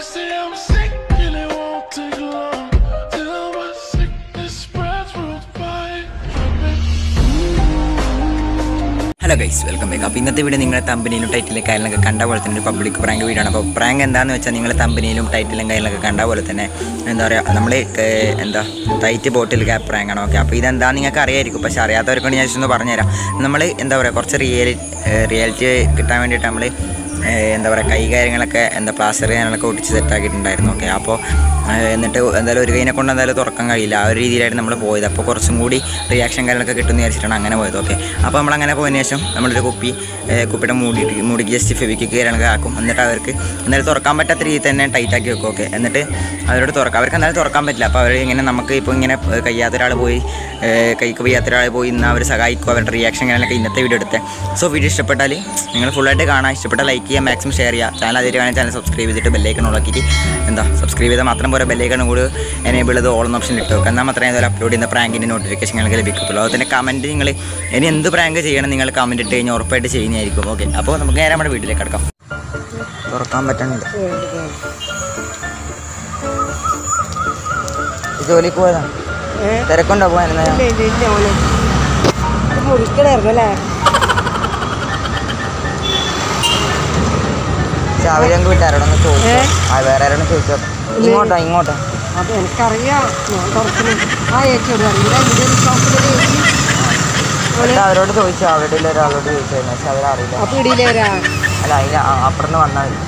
say I'm sick and it won't take long till my sickness spreads worldwide. Hello guys welcome back അപ്പോൾ ഇന്നത്തെ video നിങ്ങളെ തമ്പനിയിലും ടൈറ്റിലും കാര്യങ്ങളൊക്കെ കണ്ട പോലെ തന്നെ ഒരു പബ്ലിക് പ്രാങ്ക് വീഡിയോ ആണ് അപ്പോൾ പ്രാങ്ക് എന്താണെന്ന് വെച്ചാൽ നിങ്ങൾ തമ്പനിയിലും ടൈറ്റിലും കാര്യങ്ങളൊക്കെ കണ്ട പോലെ തന്നെ എന്താ പറയുക നമ്മൾ എന്താ ടൈറ്റ് ബോട്ടിൽ ക്യാപ് പ്രാങ്ക് ആണ് ഓക്കെ അപ്പോൾ ഇതെന്താണെന്ന് നിങ്ങൾക്ക് അറിയായിരിക്കും പക്ഷേ അറിയാത്തവർക്ക് വേണ്ടി ഞാൻ just ഒന്ന് പറഞ്ഞുതരാം നമ്മൾ എന്താ പറയുക കുറച്ച് റിയലി റിയാലിറ്റി കിട്ടാൻ വേണ്ടിയിട്ട് നമ്മൾ എന്താ പറയുക കൈകാര്യങ്ങളൊക്കെ എന്താ പ്ലാസ്റ്റർ കാര്യങ്ങളൊക്കെ ഒട്ടിച്ച് സെറ്റാക്കിയിട്ടുണ്ടായിരുന്നു ഓക്കെ അപ്പോൾ എന്നിട്ട് എന്തായാലും ഒരു കൈനെ കൊണ്ട് എന്തായാലും തുറക്കാൻ കഴിയില്ല ആ ഒരു രീതിയിലായിരുന്നു നമ്മൾ പോയത് അപ്പോൾ കുറച്ചും കൂടി റിയാക്ഷൻ കാര്യങ്ങളൊക്കെ കിട്ടുമെന്ന് വിചാരിച്ചിട്ടാണ് അങ്ങനെ പോയത് ഓക്കെ അപ്പോൾ നമ്മൾ അങ്ങനെ പോയതിന് ശേഷം നമ്മളൊരു കുപ്പി ഏഹ് കുപ്പിയുടെ മൂടിയിട്ട് മൂടിക്ക് ജസ്റ്റ് ഫെവിക്ക് കാര്യങ്ങളൊക്കെ ആക്കും എന്നിട്ട് അവർക്ക് എന്തായാലും തുറക്കാൻ പറ്റാത്ത രീതിയിൽ തന്നെ ടൈറ്റ് ആക്കി വെക്കും ഓക്കെ എന്നിട്ട് അവരോട് തുറക്കാം അവർക്ക് എന്തായാലും തുറക്കാൻ പറ്റില്ല അപ്പോൾ അവർ ഇങ്ങനെ നമുക്ക് ഇപ്പോൾ ഇങ്ങനെ ഏഹ് കഴിയാത്ത ഒരാൾ പോയി ഏഹ് കൈക്ക് വയ്യാത്ത ഒരാൾ പോയി ഇന്ന് അവർ സഹായിക്കും അവരുടെ റിയാക്ഷൻ കാര്യങ്ങളൊക്കെ ഇന്നത്തെ വീഡിയോ എടുത്തത് സോ വീഡിയോ ഇഷ്ടപ്പെട്ടാൽ നിങ്ങൾ ഫുള്ളായിട്ട് കാണാം ഇഷ്ടപ്പെട്ടാൽ ലൈക്ക് ചെയ്യുക മാക്സിമം ഷെയർ ചെയ്യുക ചാനൽ അതിൽ വേണമെങ്കിൽ ചാനൽ സബ്സ്ക്രൈബ് ചെയ്തിട്ട് ബെല്ലൈക്കൺ ഉള്ളാക്കിയിട്ട് എന്താ സബ്സ്ക്രൈബ് ചെയ്താൽ മാത്രം പോരാ ബെല്ലൈക്കൺ കൂടി എനേബിൾ ചെയ്ത് ഓൾ ഓപ്ഷൻ ഇട്ട് വെക്കുക എന്നാൽ മാത്രമേ ഇതുപോലെ അപ്ലോഡ് ചെയ്യുന്ന പ്രാങ്കിൻ്റെ നോട്ടിഫിക്കേഷൻ നിങ്ങൾക്ക് ലഭിക്കത്തുള്ളൂ അതുപോലെ തന്നെ കമൻറ്റ് നിങ്ങൾ ഇനി എന്ത് പ്രാങ്ക് ചെയ്യണം നിങ്ങൾ കമൻറ്റ് ഇട്ട് കഴിഞ്ഞാൽ ഉറപ്പായിട്ട് ചെയ്യുന്നതായിരിക്കും ഓക്കെ അപ്പോൾ നമുക്ക് നേരെ നമ്മുടെ വീട്ടിലേക്ക് കിടക്കാം തുറക്കാൻ പറ്റുന്നുണ്ട് ജോലിക്ക് പോയതാണ് തിരക്കുണ്ടോ പോകാൻ മുറിക്കണായിരുന്നു അല്ലേ രാവിലെ വീട്ടുകാരോടൊന്ന് ചോദിച്ചു ആ വേറെ ആരോടും ചോദിച്ചോ ഇങ്ങോട്ടോ ഇങ്ങോട്ടോ അത് എനിക്കറിയാം ഞാൻ തുറക്കുന്നു ആ ചേച്ചിയോട് അറിയില്ല എൻ്റെ വിശ്വാസത്തിൻ്റെ ചേച്ചി എന്നിട്ട് അവരോട് ചോദിച്ചു അവിടെ ഉള്ള ഒരാളോട് ചോദിച്ചായിരുന്നു പക്ഷെ അവരറിയില്ല ആ പീടിയിലെ വരാ അല്ല അതിന് അപ്പുറന്ന് വന്നാൽ മതി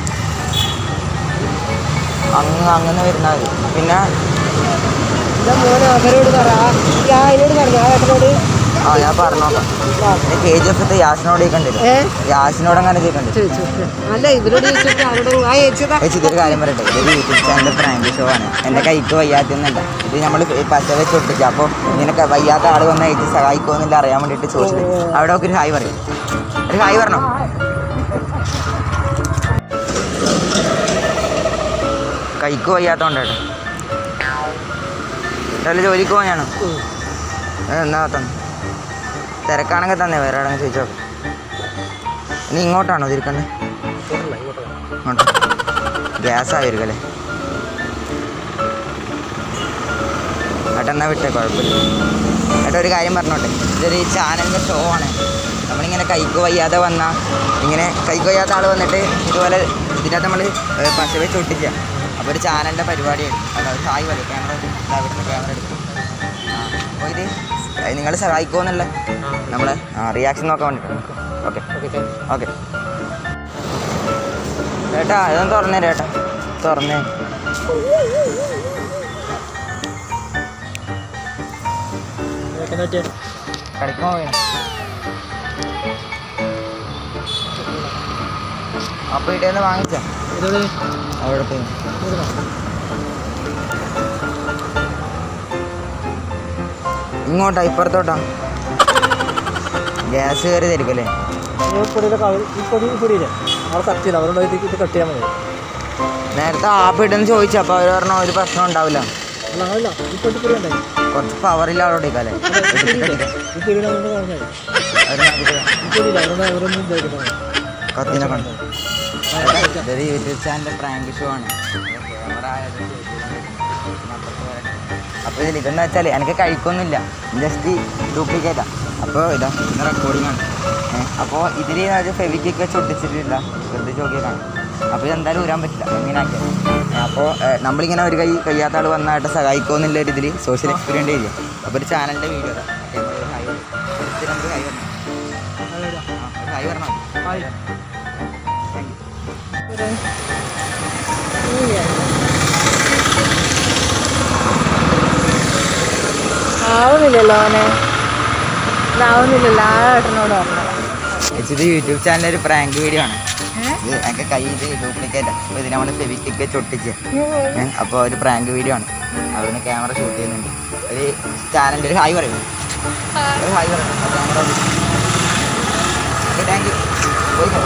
അങ്ങ് അങ്ങനെ വരുന്നാൽ മതി പിന്നെ എൻ്റെ മോനെ അവരോട് പറ ആ അതിനോട് പറഞ്ഞു ആ ഏട്ടനോട് ആ ഞാൻ പറഞ്ഞോക്കാം പിന്നെ കെ ജി എഫ് യാസിനോട് ചോദിക്കണ്ടില്ല ഏ യാസിനോട് അങ്ങനെ ചോദിക്കണ്ടി ചോദിച്ചു അല്ല ഇവരോട് ചോദിച്ചിട്ട് ആരോട് ആ ചേച്ചിതാ ചേച്ചി ഇതൊരു കാര്യം പറയട്ടെ ഇതൊരു യൂട്യൂബ് ചാനൽ പ്രാങ്ക് ഷോ ആണ് എൻ്റെ കൈക്ക് വയ്യാത്തൊന്നുമല്ല ഇത് നമ്മൾ പച്ച വെച്ച് ഒട്ടിച്ചു അപ്പോൾ ഇങ്ങനെ ക- വയ്യാത്ത ആൾ വന്ന ചേച്ചി സഹായിക്കുമെന്നില്ല അറിയാൻ വേണ്ടിയിട്ട് ചോദിച്ചത് അവിടെ ഒക്കെ ഒരു ഹായ് പറയും ഒരു ഹായ് പറഞ്ഞോ കൈക്ക് വയ്യാത്തോണ്ടേട്ടോ രാവിലെ ജോലിക്ക് പോയാണോ എന്നാ തന്നെ തിരക്കാണെങ്കിൽ തന്നെ വേറെ എവിടെ ചോദിച്ചോ ഇനി ഇങ്ങോട്ടാണോ തിരിക്കണ്ടേ ഇങ്ങോട്ട് ഗ്യാസ് ആയിരിക്കും അല്ലേ ഏട്ടാ എന്നാ വിട്ടേ കുഴപ്പമില്ല ഏട്ടാ ഒരു കാര്യം പറഞ്ഞോട്ടെ ഇതൊരു ചാനലിൻ്റെ ഷോ ആണ് നമ്മളിങ്ങനെ കൈക്ക് വയ്യാതെ വന്നാൽ ഇങ്ങനെ കൈക്ക് വയ്യാത്ത ആൾ വന്നിട്ട് ഇതുപോലെ ഇതിനകത്ത് നമ്മൾ പശ വെച്ച് ഒട്ടിക്കുക അപ്പോൾ ഒരു ചാനലിൻ്റെ പരിപാടിയാണ് അതായത് സായി വരും ക്യാമറ ഇവിടുന്ന് ക്യാമറ എടുക്കും ആ അപ്പോൾ ഇത് നിങ്ങൾ സഹായിക്കുമെന്നുള്ള നമ്മൾ റിയാക്ഷൻ നോക്കാൻ വേണ്ടിയിട്ട് ഓക്കെ ഓക്കെ ഏട്ടാ ഇതൊന്ന് തുറന്നേ ഏട്ടാ തുറന്നേ കളിക്കാൻ പോയി അപ്പൊ ഇടന്ന് വാങ്ങിച്ച അവിടെ പോയി ഇങ്ങോട്ടാ ഇപ്പുറത്തോട്ടാ ഗ്യാസ് കയറി തരിക്കല്ലേ പൊടിയുടെ ഈ പൊടി ഈ പൊടിയില്ലേ അവിടെ കത്തിയില്ല അവരോട് ഇത് ഇത് കട്ട് ചെയ്യാൻ മതി നേരത്തെ ആപ്പ് ഇട്ടെന്ന് ചോദിച്ചു അപ്പൊ അവര് പറഞ്ഞു ഒരു പ്രശ്നം ഉണ്ടാവില്ല അല്ല അതല്ല ഈ പൊടി പൊടി ഉണ്ടായി കുറച്ച് പവറില്ല അവിടെ ഇരിക്കാല്ലേ ഈ പൊടിയുടെ അവരോട് പറഞ്ഞാൽ മതി ഈ പൊടിയില്ല അവരോട് അവരൊന്നും ഇതാക്കിയിട്ടാണ് കത്തിനെ കണ്ടു ഇതൊരു യൂട്യൂബ് ചാനലിന്റെ പ്രാങ്ക് ഷോ ആണ് ക്യാമറ ആയാലും അപ്പോൾ ഇതിൽ ഇതെന്ന് വെച്ചാൽ എനിക്ക് കഴിക്കൊന്നുമില്ല ജസ്റ്റ് ഡ്യൂപ്ലിക്കേറ്റാ അപ്പോൾ ഇതാ ഇന്ന് റെക്കോർഡിംഗ് ആണ് അപ്പോൾ ഇതിൽ ഫെവിക്കൊക്കെ വെച്ച് ഒട്ടിച്ചിട്ടില്ല വെറുതെ ചോക്കിയേക്കാണ് അപ്പോൾ ഇതെന്തായാലും ഊരാൻ പറ്റില്ല എങ്ങനെ ആക്കിയാൽ അപ്പോൾ നമ്മളിങ്ങനെ ഒരു കൈ കഴിയാത്ത ആൾ വന്നായിട്ട് സഹായിക്കുമെന്നുള്ള ഒരു ഇതിൽ സോഷ്യൽ എക്സ്പീരിയൻസ് ചെയ്യില്ല അപ്പോൾ ഒരു ചാനലിൻ്റെ വീഡിയോ അതാ ഹായ് നമുക്ക് ഹായ് പറഞ്ഞു ഹായ് പറഞ്ഞോ താങ്ക് യു ആവുന്നില്ലല്ലോ അവനെ ഇതാവുന്നില്ലല്ലോ ആ ഏട്ടനോട് പറഞ്ഞു ഇത് യൂട്യൂബ് ചാനലിൽ ഒരു പ്രാങ്ക് വീഡിയോ ആണ് ഇത് എനിക്ക് കൈ ഇത് ഡ്യൂപ്ലിക്കേറ്റ് അപ്പോൾ ഇത് നമ്മൾ ഫെവിക്കൊക്കെ ചൊട്ടിച്ച് അപ്പോൾ ഒരു പ്രാങ്ക് വീഡിയോ ആണ് അവിടുന്ന് ക്യാമറ ഷൂട്ട് ചെയ്യുന്നുണ്ട് ഒരു ചാനലിൻ്റെ ഒരു ഹായ് പറയും ഒരു ഹായ് പറയും ക്യാമറ താങ്ക് യു പോയിക്കോ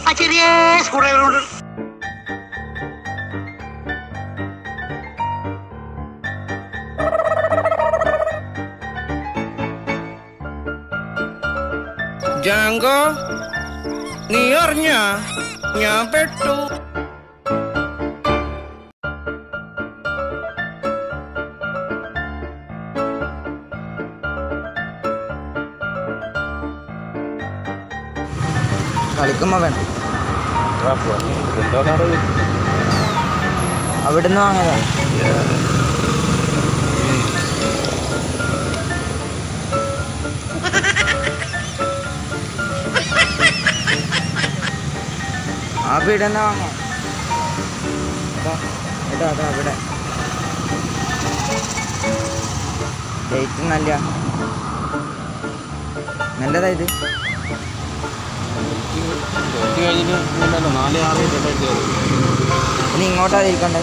ജാങ്കോ നീ അറിഞ്ഞ ഞാൻ പെട്ടു കളിക്കുമ്പോൾ വേണം അവിടുന്ന് വാങ്ങിയതാ ആ വീട് തന്നെ വാങ്ങാം അതാ ഇതാ അതാ അവിടെ ഡേറ്റ് നല്ല നല്ലതാ ഇത് നാല് ആറ് രണ്ടായിരത്തി ആറ് ഇനി ഇങ്ങോട്ടാ ഇരിക്കണ്ടേ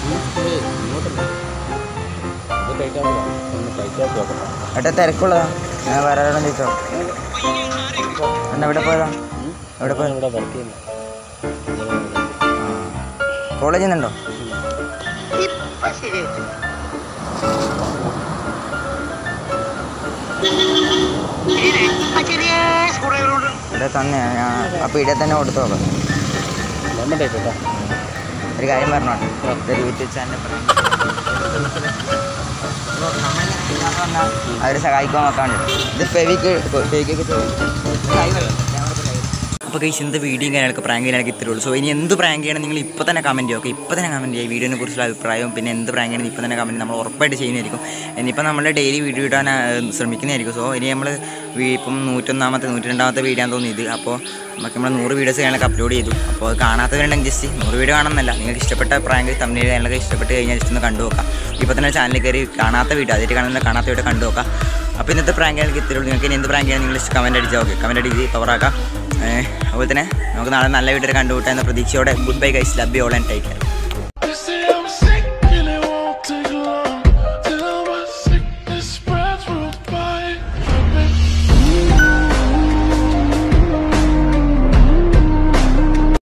ഇത് ടൈറ്റ് ആവുക ഒന്ന് ടൈറ്റ് ആക്കി നോക്കട്ടെ ഏട്ടാ തിരക്കുള്ളതാ ഞാൻ വേറെ ആരോടും ചോദിച്ചോ എന്നാ എവിടെ പോയതാ എവിടെ പോയത് ഇവിടെ വർക്ക് ചെയ്യുന്നു കോളേജിൽ നിന്നുണ്ടോ ഇവിടെ തന്നെ ഞാൻ അപ്പോൾ ഇവിടെ തന്നെ കൊടുത്തു നോക്കാം നമ്മൾ ടൈറ്റ് കേട്ടോ ഒരു കാര്യം പറഞ്ഞോട്ടെ ഇതൊരു യൂട്യൂബ് ചാനൽ അവർ സഹായിക്കാൻ നോക്കാണ്ട് ഇത് ഫെവിക്ക് ഫെവിക്കൊക്കെ അപ്പോൾ കൈസ് എന്ത് വീഡിയോ കാര്യങ്ങളൊക്കെ പ്രാങ്ക് ചെയ്യാനൊക്കെ ഇത്രേ ഉള്ളൂ സോ ഇനി എന്ത് പ്രാങ്ക് ചെയ്യണം നിങ്ങൾ ഇപ്പോൾ തന്നെ കമൻറ്റ് ചെയ്യുക ഓക്കെ ഇപ്പോൾ തന്നെ കമൻറ്റ് ചെയ്യുക വീഡിയോനെ കുറിച്ചുള്ള അഭിപ്രായവും പിന്നെ എന്ത് പ്രാങ്ക് ചെയ്യണം ഇപ്പോൾ തന്നെ കമൻറ്റ് നമ്മൾ ഉറപ്പായിട്ട് ചെയ്യുന്നതായിരിക്കും ഇനിയിപ്പോൾ നമ്മൾ ഡെയിലി വീഡിയോ ഇടാൻ ആ, ശ്രമിക്കുന്നതായിരിക്കും സോ ഇനി നമ്മൾ ഇപ്പം നൂറ്റൊന്നാമത്തെ നൂറ്റി രണ്ടാമത്തെ വീഡിയോ ആണെന്ന് തോന്നി ഇത് അപ്പോൾ നമുക്ക് നമ്മൾ നൂറ് വീഡിയോസ് കാര്യങ്ങളൊക്കെ അപ്ലോഡ് ചെയ്തു അപ്പോൾ അത് കാണാത്തവരുണ്ടെങ്കിൽ ജസ്റ്റ് നൂറ് വീഡിയോ കാണണമെന്നല്ല നിങ്ങൾക്ക് ഇഷ്ടപ്പെട്ട പ്രാങ്ക് തമ്മിൽ കാര്യങ്ങളൊക്കെ ഇഷ്ടപ്പെട്ട് കഴിഞ്ഞാൽ ജസ്റ്റ് ഒന്ന് കണ്ടു നോക്കാം ഇപ്പോൾ തന്നെ ചാനലിൽ കയറി കാണാത്ത വീഡിയോ ആദ്യമായിട്ട് കാണുന്ന കാണാത്ത വീഡിയോ കണ്ടു നോക്കാം അപ്പോൾ ഇന്നത്തെ പ്രാങ്ക് എനിക്ക് ഇത്രയുള്ളൂ നിങ്ങൾക്ക് ഇനി എന്ത് പ്രാങ്ക് ചെയ്യണം നിങ്ങൾ കമൻറ്റ് അടിച്ചാൽ ഓക്കെ കമൻറ്റ് അടിച്ച് പവറാക്കാം അതുപോലെ തന്നെ നമുക്ക് നാളെ നല്ല വീഡിയോ കണ്ടുകൂട്ടാം എന്ന പ്രതീക്ഷയോടെ good bye guys love you all and take care